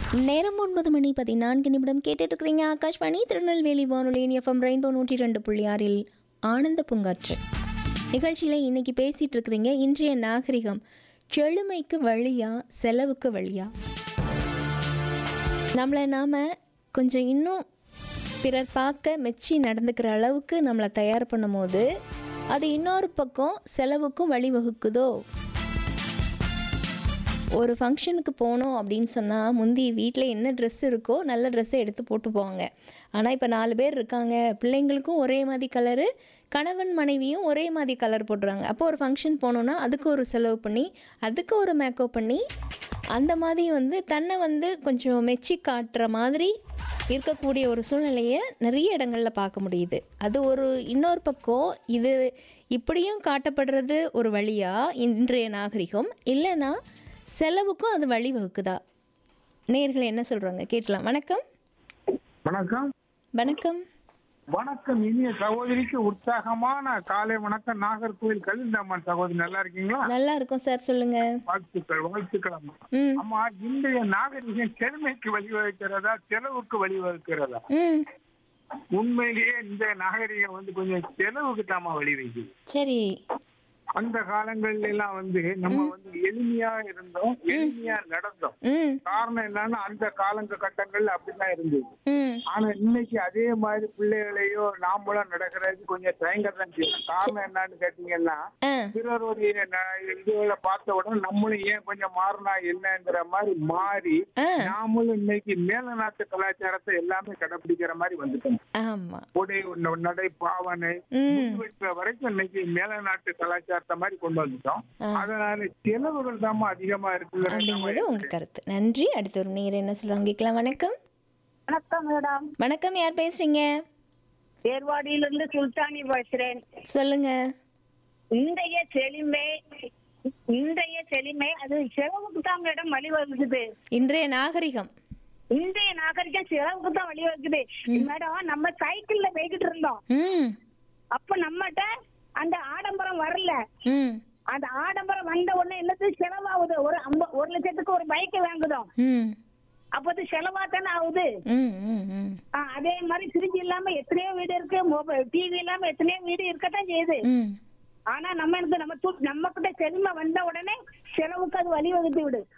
நேரம் ஒன்பது மணி பதினான்கு நிமிடம் கேட்டுட்டு இருக்கிறீங்க ஆகாஷ்வாணி திருநெல்வேலி வானொலியின் எஃப்எம் ரெயின்போ நூற்றி ரெண்டு புள்ளி ஆறில் ஆனந்த பூங்காற்று நிகழ்ச்சியில் இன்னைக்கு பேசிட்டு இருக்கிறீங்க இன்றைய நாகரிகம் செழுமைக்கு வழியா செலவுக்கு வழியா நம்மளை நாம் கொஞ்சம் இன்னும் பிறர் பார்க்க மெச்சி நடந்துக்கிற அளவுக்கு நம்மளை தயார் பண்ணும்போது அது இன்னொரு பக்கம் செலவுக்கும் வழிவகுக்குதோ ஒரு ஃபங்க்ஷனுக்கு போனோம் அப்படின்னு சொன்னால் முந்தி வீட்டில் என்ன ட்ரெஸ் இருக்கோ நல்ல ட்ரெஸ்ஸை எடுத்து போட்டு போவாங்க ஆனால் இப்போ நாலு பேர் இருக்காங்க பிள்ளைங்களுக்கும் ஒரே மாதிரி கலரு கணவன் மனைவியும் ஒரே மாதிரி கலர் போடுறாங்க அப்போ ஒரு ஃபங்க்ஷன் போனோன்னா அதுக்கு ஒரு செலவு பண்ணி அதுக்கு ஒரு மேக்கப் பண்ணி அந்த மாதிரி வந்து தன்னை வந்து கொஞ்சம் மெச்சி காட்டுற மாதிரி இருக்கக்கூடிய ஒரு சூழ்நிலையை நிறைய இடங்களில் பார்க்க முடியுது அது ஒரு இன்னொரு பக்கம் இது இப்படியும் காட்டப்படுறது ஒரு வழியா இன்றைய நாகரிகம் இல்லைன்னா செலவுக்கும் அது வழி வகுக்குதா நேர்கள் என்ன சொல்கிறாங்க கேட்கலாம் வணக்கம் வணக்கம் வணக்கம் வணக்கம் இனிய சகோதரிக்கு உற்சாகமான காலை வணக்கம் நாகர்கோவில் கலிந்தம்மன் சகோதரி நல்லா இருக்கீங்களா நல்லா இருக்கும் சார் சொல்லுங்க வாழ்த்துக்கள் வாழ்த்துக்கள் அம்மா ம் அம்மா இன்றைய நாகரிகம் செழுமைக்கு வழிவகுக்கிறதா செலவுக்கு வழிவகுக்கிறதா ம் உண்மையிலேயே இந்த நாகரிகம் வந்து கொஞ்சம் செலவுக்கு தாமா வழிவகுக்குது சரி அந்த காலங்கள்ல எல்லாம் வந்து நம்ம வந்து எளிமையா இருந்தோம் எளிமையா நடந்தோம் ம் காரணம் என்னன்னா அந்த காலகட்டங்கள்ல அப்படிதான் இருந்தது ம் ஆனா இன்னைக்கு அதே மாதிரி பிள்ளைகளையோ நாமளும் நடக்கிறது கொஞ்சம் தயங்கத்தான் செய்யும் காரணம் என்னன்னு கேட்டீங்கன்னா ஆ பிறருடைய ந- இதுகளை பார்த்த உடனே நம்மளும் ஏன் கொஞ்சம் மாறினா என்னங்கிற மாதிரி மாறி ஆ நாமளும் இன்னைக்கு மேல நாட்டு கலாச்சாரத்தை எல்லாமே கடைபிடிக்கிற மாதிரி வந்துட்டோம் ஆமாம் உடை உண்ண- நடை பாவனை ம் முடிவெட்டுற வரைக்கும் இன்னைக்கு மேல நாட்டு கலாச்சாரத்தை மாதிரி கொண்டு வந்துட்டோம் ஆ. அதனால செலவுகள் தான் அதிகமா அப்படிங்கிறது இருக்குங்கிறது உங்கள் கருத்து நன்றி அடுத்த ஒரு நேர் என்ன சொல்கிறாங்க கேட்கலாம் வணக்கம் வணக்கம் மேடம் வணக்கம் யார் பேசுகிறீங்க ஏர்வாடியிலிருந்து சுல்தானி பேசுறேன் சொல்லுங்க இன்றைய செழிமை இன்றைய செழிமை அது செலவுக்கு தான் மேடம் வழிவகுக்குது இன்றைய நாகரிகம் இன்றைய நாகரிகம் செலவுக்கு தான் வழிவகுக்குது மேடம் நம்ம சைக்கிள்ல போய்கிட்டு இருந்தோம் ம் அப்ப நம்மகிட்ட அந்த ஆடம்பரம் வரல ம் அந்த ஆடம்பரம் வந்த உடனே என்னது செலவாகுது ஒரு ஐம்ப ஒரு லட்சத்துக்கு ஒரு பைக் வாங்குதோம் ம் அப்போ அது செலவா தானே ஆகுது ம் ம் ம் ஆ, அதே மாதிரி ஃப்ரிட்ஜ் இல்லாம எத்தனையோ வீடு இருக்கு மொபைல் டிவி இல்லாம எத்தனையோ வீடு இருக்கத்தான் செய்யுது ம் ஆனா நம்ம எனக்கு நம்ம து- நம்ம கிட்ட செல்ம வந்த உடனே செலவுக்கு அது வழிவகுத்து விடு